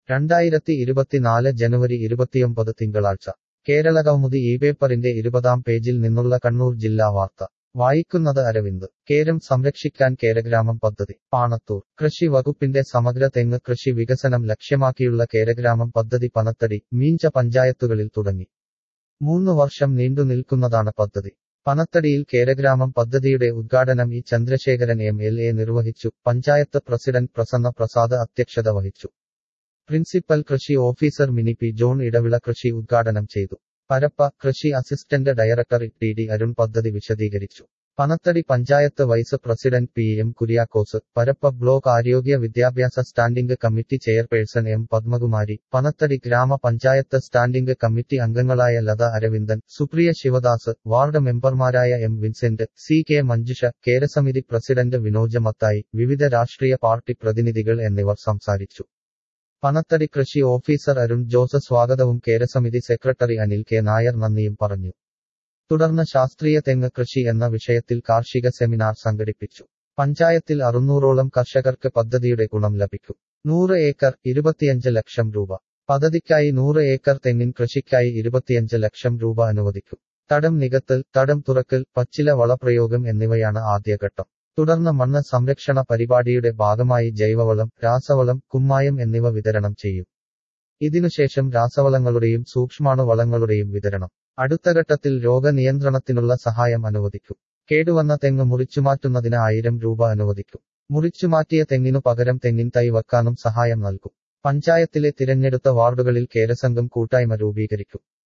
രണ്ടായിരത്തി ഇരുപത്തിനാല് ജനുവരി ഇരുപത്തിയൊമ്പത് തിങ്കളാഴ്ച കേരളകൗമുദി ഈ പേപ്പറിന്റെ ഇരുപതാം പേജിൽ നിന്നുള്ള കണ്ണൂർ ജില്ലാ വാർത്ത വായിക്കുന്നത് അരവിന്ദ് കേരം സംരക്ഷിക്കാൻ കേരഗ്രാമം പദ്ധതി പാണത്തൂർ കൃഷി വകുപ്പിന്റെ സമഗ്ര തെങ്ങ് കൃഷി വികസനം ലക്ഷ്യമാക്കിയുള്ള കേരഗ്രാമം പദ്ധതി പനത്തടി മീഞ്ച പഞ്ചായത്തുകളിൽ തുടങ്ങി മൂന്ന് വർഷം നീണ്ടു നിൽക്കുന്നതാണ് പദ്ധതി പനത്തടിയിൽ കേരഗ്രാമം പദ്ധതിയുടെ ഉദ്ഘാടനം E Chandrasekharan M L A നിർവഹിച്ചു പഞ്ചായത്ത് പ്രസിഡന്റ് പ്രസന്ന പ്രസാദ് അധ്യക്ഷത വഹിച്ചു പ്രിൻസിപ്പൽ കൃഷി ഓഫീസർ മിനി പി ജോൺ ഇടവിള കൃഷി ഉദ്ഘാടനം ചെയ്തു പരപ്പ കൃഷി assistant director T D Arun പദ്ധതി വിശദീകരിച്ചു Panathady panchayat vice president P M Kuriakose Parappa block ആരോഗ്യ വിദ്യാഭ്യാസ standing committee chairperson M Padmakumari Panathady ഗ്രാമപഞ്ചായത്ത് സ്റ്റാൻഡിംഗ് കമ്മിറ്റി അംഗങ്ങളായ ലത അരവിന്ദൻ സുപ്രിയ ശിവദാസ് വാർഡ് മെമ്പർമാരായ M Vincent C K Manjusha കേരസമിതി പ്രസിഡന്റ് വിനോജ് മത്തായി വിവിധ രാഷ്ട്രീയ പാർട്ടി പ്രതിനിധികൾ എന്നിവർ സംസാരിച്ചു പനത്തടി കൃഷി ഓഫീസർ അരുൺ ജോസ് സ്വാഗതവും കേരസമിതി സെക്രട്ടറി അനിൽ കെ നായർ നന്ദിയും പറഞ്ഞു തുടർന്ന് ശാസ്ത്രീയ തെങ്ങ് കൃഷി എന്ന വിഷയത്തിൽ കാർഷിക സെമിനാർ സംഘടിപ്പിച്ചു പഞ്ചായത്തിൽ അറുന്നൂറോളം കർഷകർക്ക് പദ്ധതിയുടെ ഗുണം ലഭിക്കും നൂറ് ഏക്കർ ഇരുപത്തിയഞ്ച് ലക്ഷം രൂപ പദ്ധതിക്കായി നൂറ് ഏക്കർ തെങ്ങിൻ കൃഷിക്കായി ഇരുപത്തിയഞ്ച് ലക്ഷം രൂപ അനുവദിക്കും തടം നികത്തൽ തടം തുറക്കൽ പച്ചില വളപ്രയോഗം എന്നിവയാണ് ആദ്യഘട്ടം തുടർന്ന് മണ്ണ് സംരക്ഷണ പരിപാടിയുടെ ഭാഗമായി ജൈവവളം രാസവളം കുമ്മായം എന്നിവ വിതരണം ചെയ്യും ഇതിനുശേഷം രാസവളങ്ങളുടെയും സൂക്ഷ്മാണുവളങ്ങളുടെയും വിതരണം അടുത്ത ഘട്ടത്തിൽ രോഗനിയന്ത്രണത്തിനുള്ള സഹായം അനുവദിക്കും കേടുവന്ന തെങ്ങ് മുറിച്ചുമാറ്റുന്നതിന് ആയിരം രൂപ അനുവദിക്കും മുറിച്ചുമാറ്റിയ തെങ്ങിനു പകരം തെങ്ങിൻ തൈ വെക്കാനും സഹായം നൽകും പഞ്ചായത്തിലെ തിരഞ്ഞെടുത്ത വാർഡുകളിൽ കേരസംഘം കൂട്ടായ്മ രൂപീകരിക്കും